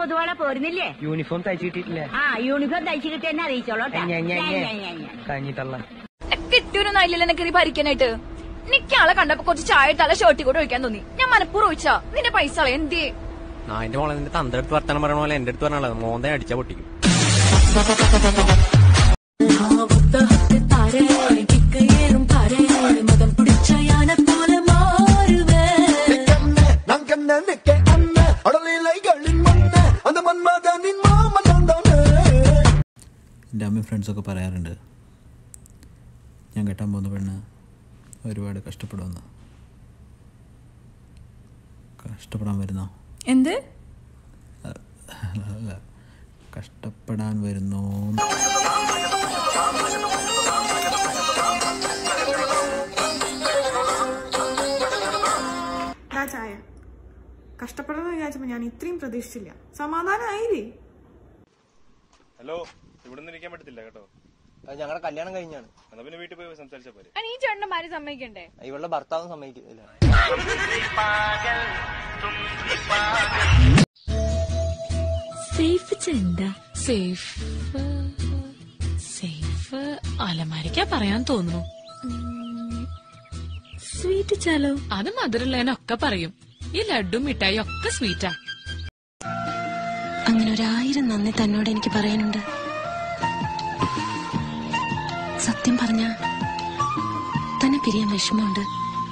കൊതുവള പോരുന്നില്ലേ uniform തയ്ച്ചു കിട്ടിയിട്ടില്ല ആ യൂണിഫോം തയ്ച്ചു കിട്ടി എന്നെ അറിയിച്ചോളൂ ട്ടാ. ഞെ, ഞെ, ഞെ. ഞെ, ഞെ, ഞെ. കഴിഞ്ഞിട്ടല്ല കിട്ടിയൊന്നും ആയില്ലല്ലോ എന്നെ കയറി ഭരിക്കാനായിട്ട് എനിക്ക് ആളെ കണ്ടപ്പോ കുറച്ച് ചായ തല ഷർട്ടി കൂടെ ഒഴിക്കാൻ തോന്നി ഞാൻ മനപ്പൂർവ്വം ഒഴിച്ചാ നിന്റെ പൈസ കളയാ എന്തേ നായന്റെ മോളെ നിന്റെ തന്തടുത്ത് വർത്തനം പറയണ പോലെ എന്റെ അടുത്ത് പറഞ്ഞാൽ മോന്തെ അടിച്ചാ പൊട്ടിക്കും എൻ്റെ അമ്മയും ഫ്രണ്ട്സൊക്കെ പറയാറുണ്ട് ഞാൻ കെട്ടാൻ പോകുന്ന പെണ്ണ് ഒരുപാട് കഷ്ടപ്പെടുമെന്ന് കഷ്ടപ്പെടാൻ വരുന്നോ എന്ത് അല്ല കഷ്ടപ്പെടാൻ വരുന്നോ ദാ ചായ കഷ്ടപ്പെടുന്ന വിചാരിച്ചപ്പോ ഞാൻ ഇത്രയും പ്രതീക്ഷിച്ചില്ല സമാധാനമായില്ലേ ഹലോ ഇവിടെ നിന്ന് ഇരിക്കാൻ പറ്റത്തില്ല കേട്ടോ ഞങ്ങളുടെ കല്യാണം കഴിഞ്ഞാണ് എന്നാ പിന്നെ വീട്ടിൽ പോയി സംസാരിച്ചാ പോരെ ഈ ചേട്ടന്മാര് സമ്മതിക്കണ്ടേ ഇവളുടെ ഭർത്താവും സമ്മതിക്കുന്നില്ല സേഫ് ചെന്ത സേഫ് സേഫ് അലമാരിക്കാ പറയാൻ തോന്നുന്നു സ്വീറ്റ് ചാലോ അത് മധുരമുള്ളതിനൊക്കെ പറയും ഈ ലഡും മിഠായി ഒക്കെ സ്വീറ്റാ അങ്ങനെ ഒരായിരം നന്ദി തന്നോട് എനിക്ക് പറയാനുണ്ട് സത്യം പറഞ്ഞ തന്നെ പിരിയാൻ വിഷമമുണ്ട്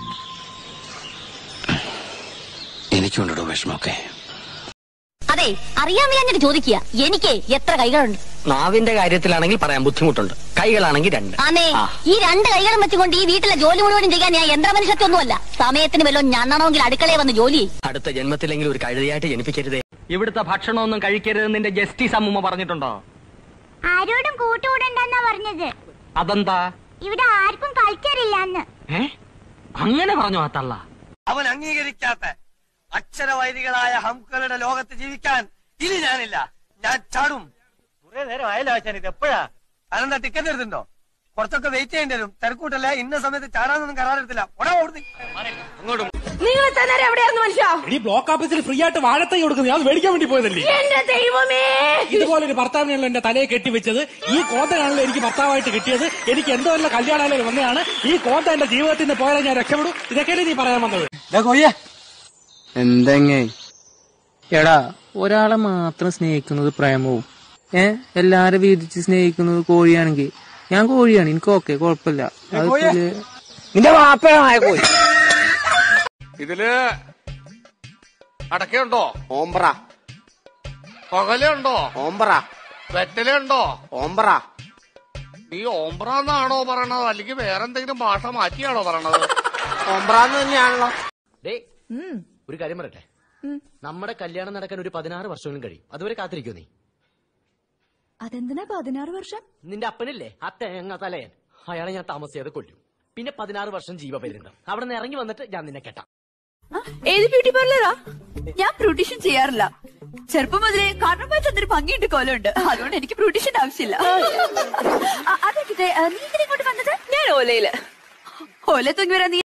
എനിക്കുണ്ടോ വിഷമൊക്കെ അതെ അറിയാൻ വയ്യാഞ്ഞിട്ട് ചോദിക്കുക എനിക്ക് എത്ര കൈകളുണ്ട് നാവിന്റെ കാര്യത്തിലാണെങ്കിൽ പറയാൻ ബുദ്ധിമുട്ടുണ്ട് കൈകളാണെങ്കിൽ രണ്ട് ആന്നേ ഈ രണ്ട് കൈകളും വെച്ചുകൊണ്ട് ഈ വീട്ടിലെ ജോലി മുഴുവനും ചെയ്യാൻ ഞാൻ യന്ത്രമനുഷ്യത്വമൊന്നുമല്ല സമയത്തിന് വല്ലതും ഞാനാണെങ്കിൽ അടുക്കളയെ വന്ന് ജോലി ചെയ്യും അടുത്ത ജന്മത്തിലെങ്കിലും ഒരു കഴുതയായിട്ട് ജനിപ്പിക്കരുതേ ഇവിടുത്തെ ഭക്ഷണമൊന്നും കഴിക്കരുത് നിന്റെ ജസ്റ്റിസ് അമ്മൂമ്മ പറഞ്ഞിട്ടുണ്ടോ ആരോടും കൂട്ടുകൂടണ്ടെന്നാ പറഞ്ഞത് അതെന്താ ഇവിടെ ആർക്കും കൾച്ചർ ഇല്ലാന്ന് ഏ അങ്ങനെ പറഞ്ഞു ആ തള്ള അവൻ അംഗീകരിക്കാത്ത അക്ഷരവൈദികളായ ഹംക്കളുടെ ലോകത്ത് ജീവിക്കാൻ ഇനി ഞാനില്ല ഞാൻ ചാടും കുറെ നേരം ആയല്ലോ ആശാൻ ഇത് എപ്പോഴാ അതെന്താ ടിക്കറ്റ് എടുത്തിട്ടുണ്ടോ കുറച്ചൊക്കെ വെയിറ്റ് ചെയ്യേണ്ടി വരും തിരക്കൂട്ടല്ല ഇന്ന സമയത്ത് ചാടാനൊന്നും കരാറെടുത്തില്ല ഉടനെ ഓടുന്നു അങ്ങോട്ടും നിങ്ങൾ തന്നെ എവിടെയായിരുന്നു മനുഷ്യ ഈ ബ്ലോക്ക് ഓഫീസിൽ ഫ്രീ ആയിട്ട് വാഴത്തൈ കൊടുക്കുന്നത് അത് മേടിക്കാൻ വേണ്ടി പോയതല്ലേ എന്റെ ദൈവമേ ഇതുപോലെ ഒരു ഭർത്താവിനെയല്ലോ എന്റെ തലയെ കെട്ടിവെച്ചത് ഈ കോന്തയാണല്ലോ എനിക്ക് ഭർത്താവായിട്ട് കിട്ടിയത് എനിക്ക് എന്തോ വല്ല കല്യാണാലയം വന്നതാണ് ഈ കോന്ത എന്റെ ജീവിതത്തിൽ നിന്ന് പോയാൽ ഞാൻ രക്ഷപ്പെടും ഇതൊക്കെയല്ലേ നീ പറയാൻ വന്നത് എന്തെങ്ങേ എടാ ഒരാളെ മാത്രം സ്നേഹിക്കുന്നത് പ്രേമവും ഏ എല്ലാരും വീതിച്ച് സ്നേഹിക്കുന്നത് കോഴിയാണെങ്കിൽ ഞാൻ കോഴിയാണ് എനിക്ക് ഓക്കെ കുഴപ്പമില്ല നിന്റെ വാപ്പയായ കോഴി ഇതില് അടക്കയുണ്ടോ ഓംബ്ര പകലുണ്ടോ ഓംബ്ര വെറ്റലുണ്ടോ ഓംബ്ര നീ ഓംബ്രാന്നാണോ പറയണത് അല്ലെങ്കിൽ വേറെ എന്തെങ്കിലും ഭാഷ മാറ്റിയാണോ പറയണത് ഓംബ്രാന്ന് തന്നെയാണല്ലോ ഒരു കാര്യം പറയട്ടെ നമ്മുടെ കല്യാണം നടക്കാൻ ഒരു പതിനാറ് വർഷമെങ്കിലും കഴിയും അതുവരെ കാത്തിരിക്കോ നീ അതെന്തിനാ പതിനാറ് വർഷം നിന്റെ അപ്പനില്ലേ ആ തേങ്ങ തലയൻ അയാളെ ഞാൻ താമസിയാതെ കൊല്ലും പിന്നെ പതിനാറ് വർഷം ജീവപര്യന്തം അവിടെ നിന്ന് ഇറങ്ങി വന്നിട്ട് ഞാൻ നിന്നെ കെട്ടാം ഏത് ബ്യൂട്ടി പാർലറാ ഞാൻ ബ്യൂട്ടീഷ്യൻ ചെയ്യാറില്ല ചെറുപ്പം മുതലേ കാരണം ചന്ദ്രൻ ഭംഗിയുണ്ട് കോലമുണ്ട് അതുകൊണ്ട് എനിക്ക് ബ്യൂട്ടീഷ്യൻ ആവശ്യമില്ല അതെ നീ ഇങ്ങോട്ട് വന്നത് ഞാൻ ഓലയില് ഓല തൂങ്ങി വരാൻ നീ